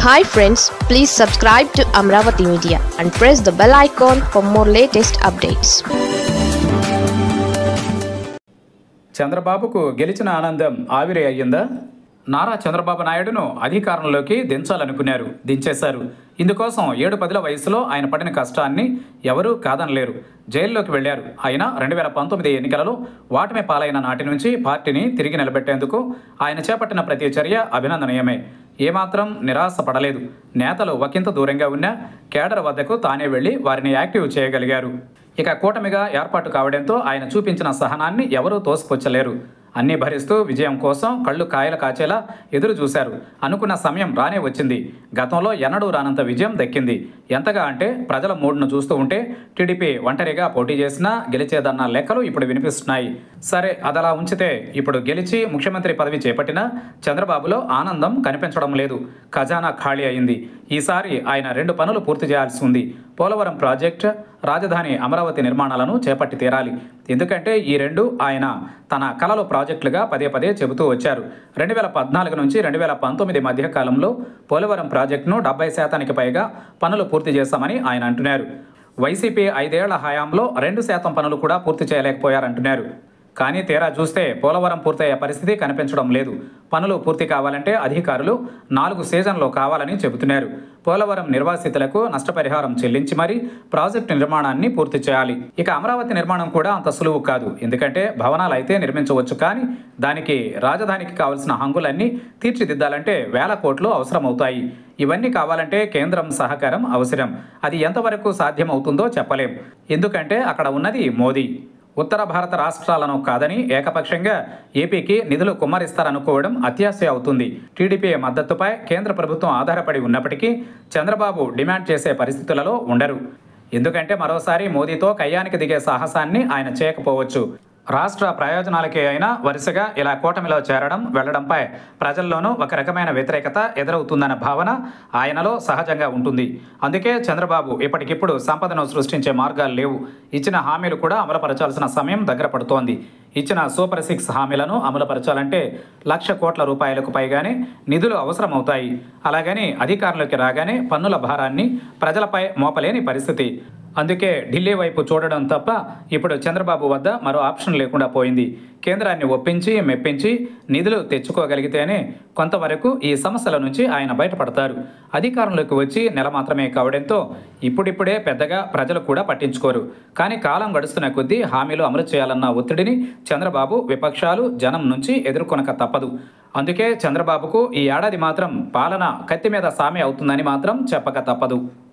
hi friends please subscribe to Amaravati media and press the bell icon for more latest updates చంద్రబాబుకు గెలిచిన ఆనందం ఆవిరి అయ్యిందా నారా చంద్రబాబు నాయుడును అధికారంలోకి దించాలనుకున్నారు దించేశారు ఇందుకోసం ఏడు పదుల వయసులో ఆయన పడిన కష్టాన్ని ఎవరూ కాదనలేరు జైల్లోకి వెళ్లారు ఆయన రెండు వేల పంతొమ్మిది ఎన్నికలలో వాటమి పాలైన నాటి నుంచి పార్టీని తిరిగి నిలబెట్టేందుకు ఆయన చేపట్టిన ప్రతి చర్య అభినందనీయమే ఏమాత్రం నిరాశ పడలేదు నేతలు ఒకంత దూరంగా ఉన్న కేడర్ వద్దకు తానే వెళ్లి వారిని యాక్టివ్ చేయగలిగారు ఇక కూటమిగా ఏర్పాటు కావడంతో ఆయన చూపించిన సహనాన్ని ఎవరూ తోసిపుచ్చలేరు అన్నీ భరిస్తూ విజయం కోసం కళ్ళు కాయలు కాచేలా ఎదురు చూశారు అనుకున్న సమయం రానే వచ్చింది గతంలో ఎన్నడూ రానంత విజయం దక్కింది ఎంతగా అంటే ప్రజల మూడును చూస్తూ ఉంటే టీడీపీ ఒంటరిగా పోటీ చేసినా గెలిచేదన్న లెక్కలు ఇప్పుడు వినిపిస్తున్నాయి సరే అదలా ఉంచితే ఇప్పుడు గెలిచి ముఖ్యమంత్రి పదవి చేపట్టిన చంద్రబాబులో ఆనందం కనిపించడం లేదు ఖజానా ఖాళీ అయింది ఈసారి ఆయన రెండు పనులు పూర్తి చేయాల్సి ఉంది పోలవరం ప్రాజెక్ట్ రాజధాని అమరావతి నిర్మాణాలను చేపట్టి తీరాలి ఎందుకంటే ఈ రెండు ఆయన తన కలలు ప్రాజెక్టులుగా పదే పదే చెబుతూ వచ్చారు రెండు వేల పద్నాలుగు నుంచి రెండు వేల పంతొమ్మిది మధ్య కాలంలో పోలవరం ప్రాజెక్టును డెబ్బై శాతానికి పైగా పనులు పూర్తి చేశామని ఆయన అంటున్నారు వైసీపీ ఐదేళ్ల హయాంలో రెండు శాతం పనులు కూడా పూర్తి చేయలేకపోయారంటున్నారు కానీ తీరా చూస్తే పోలవరం పూర్తయ్యే పరిస్థితి కనిపించడం లేదు పనులు పూర్తి కావాలంటే అధికారులు నాలుగు సీజన్లో కావాలని చెబుతున్నారు పోలవరం నిర్వాసితులకు నష్టపరిహారం చెల్లించి మరీ ప్రాజెక్టు నిర్మాణాన్ని పూర్తి చేయాలి ఇక అమరావతి నిర్మాణం కూడా అంత సులువు కాదు ఎందుకంటే భవనాలు అయితే నిర్మించవచ్చు కానీ దానికి రాజధానికి కావలసిన హంగులన్నీ తీర్చిదిద్దాలంటే వేల కోట్లు అవసరమవుతాయి ఇవన్నీ కావాలంటే కేంద్రం సహకారం అవసరం అది ఎంతవరకు సాధ్యమవుతుందో చెప్పలేం ఎందుకంటే అక్కడ ఉన్నది మోదీ ఉత్తర భారత రాష్ట్రాలను కాదని ఏకపక్షంగా ఏపీకి నిధులు కుమ్మరిస్తారనుకోవడం అత్యాశ అవుతుంది టీడీపీ మద్దతుపై కేంద్ర ప్రభుత్వం ఆధారపడి ఉన్నప్పటికీ చంద్రబాబు డిమాండ్ చేసే పరిస్థితులలో ఉండరు ఎందుకంటే మరోసారి మోదీతో కయ్యానికి దిగే సాహసాన్ని ఆయన చేయకపోవచ్చు రాష్ట్ర ప్రయోజనాలకే అయినా వరుసగా ఇలా కూటమిలో చేరడం వెళ్లడంపై ప్రజల్లోనూ ఒక రకమైన వ్యతిరేకత ఎదురవుతుందన్న భావన ఆయనలో సహజంగా ఉంటుంది అందుకే చంద్రబాబు ఇప్పటికిప్పుడు సంపదను సృష్టించే మార్గాలు లేవు ఇచ్చిన హామీలు కూడా అమలుపరచాల్సిన సమయం దగ్గర పడుతోంది ఇచ్చిన సూపర్ సిక్స్ హామీలను అమలుపరచాలంటే లక్ష కోట్ల రూపాయలకు పైగానే నిధులు అవసరమవుతాయి అలాగని అధికారంలోకి రాగానే పన్నుల భారాన్ని ప్రజలపై మోపలేని పరిస్థితి అందుకే ఢిల్లీ వైపు చూడడం తప్ప ఇప్పుడు చంద్రబాబు వద్ద మరో ఆప్షన్ లేకుండా పోయింది కేంద్రాన్ని ఒప్పించి మెప్పించి నిధులు తెచ్చుకోగలిగితేనే కొంతవరకు ఈ సమస్యల నుంచి ఆయన బయటపడతారు అధికారంలోకి వచ్చి నెల మాత్రమే కావడంతో ఇప్పుడిప్పుడే పెద్దగా ప్రజలు కూడా పట్టించుకోరు కానీ కాలం గడుస్తున్న కొద్దీ హామీలు అమలు చేయాలన్న ఒత్తిడిని చంద్రబాబు విపక్షాలు జనం నుంచి ఎదుర్కొనక తప్పదు అందుకే చంద్రబాబుకు ఈ ఏడాది మాత్రం పాలన కత్తి మీద సామి అవుతుందని మాత్రం చెప్పక తప్పదు